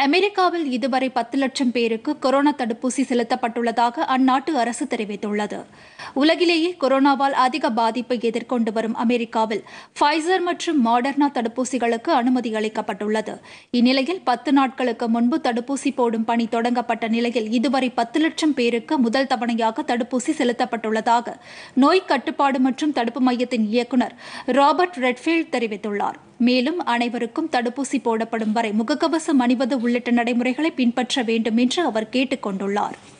அமெரிக்காவில் இதுவரை பத்து லட்சம் பேருக்கு கொரோனா தடுப்பூசி செலுத்தப்பட்டுள்ளதாக அந்நாட்டு அரசு தெரிவித்துள்ளது உலகிலேயே கொரோனாவால் அதிக பாதிப்பை எதிர்கொண்டு வரும் அமெரிக்காவில் ஃபைசர் மற்றும் மாடர்னா தடுப்பூசிகளுக்கு அனுமதி அளிக்கப்பட்டுள்ளது இந்நிலையில் பத்து நாட்களுக்கு முன்பு தடுப்பூசி போடும் பணி தொடங்கப்பட்ட நிலையில் இதுவரை பத்து லட்சம் பேருக்கு முதல் தவணையாக தடுப்பூசி செலுத்தப்பட்டுள்ளதாக நோய் கட்டுப்பாடு மற்றும் தடுப்பு மையத்தின் இயக்குநர் ராபர்ட் ரெட்ஃபீல்ட் தெரிவித்துள்ளார் மேலும் அனைவருக்கும் தடுப்பூசி போடப்படும் வரை முகக்கவசம் அணிவது உள்ளிட்ட நடைமுறைகளை பின்பற்ற வேண்டும் என்று அவர் கேட்டுக் கொண்டுள்ளார்